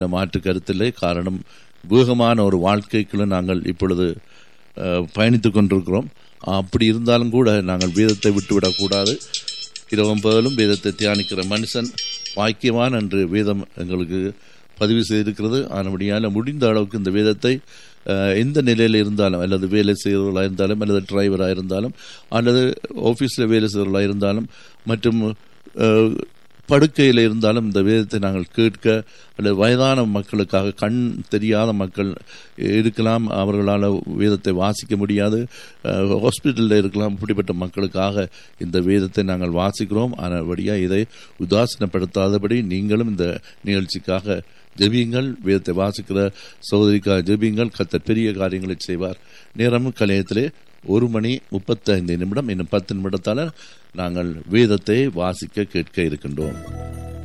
மாற்று கருத்தில்லை காரணம் வேகமான ஒரு வாழ்க்கைக்குள்ள நாங்கள் இப்பொழுது அஹ், பயணித்துக் கொண்டிருக்கிறோம் அப்படி இருந்தாலும் கூட நாங்கள் வேதத்தை விட்டுவிடக்கூடாது இரவும் பகலும் வேதத்தை தியானிக்கிற மனுஷன் பாக்கியவான் என்று வேதம் எங்களுக்கு பதிவு செய்திருக்கிறது ஆனபடியால் முடிந்த அளவுக்கு இந்த வேதத்தை அஹ், எந்த நிலையில் இருந்தாலும் அல்லது வேலை செய்கிறவர்களாக இருந்தாலும் அல்லது டிரைவராக இருந்தாலும் அல்லது ஆஃபீஸில் வேலை செய்கிறவர்களாக இருந்தாலும் மற்றும் அஹ், படுக்கையில் இருந்தாலும் இந்த வேதத்தை நாங்கள் கேட்க அல்லது வயதான மக்களுக்காக கண் தெரியாத மக்கள் இருக்கலாம் அவர்களால் வேதத்தை வாசிக்க முடியாது ஹாஸ்பிட்டலில் இருக்கலாம் இப்படிப்பட்ட மக்களுக்காக இந்த வேதத்தை நாங்கள் வாசிக்கிறோம் ஆனபடியாக இதை உதாசீனப்படுத்தாதபடி நீங்களும் இந்த நிகழ்ச்சிக்காக ஜெபியுங்கள் வேதத்தை வாசிக்கிற சகோதரிக்காக ஜெபியுங்கள் கத்தர் பெரிய காரியங்களை செய்வார் நேரம் கலையத்திலே ஒரு மணி முப்பத்தைந்து நிமிடம் இன்னும் பத்து நிமிடத்தால் நாங்கள் வேதத்தை வாசிக்க கேட்க இருக்கின்றோம்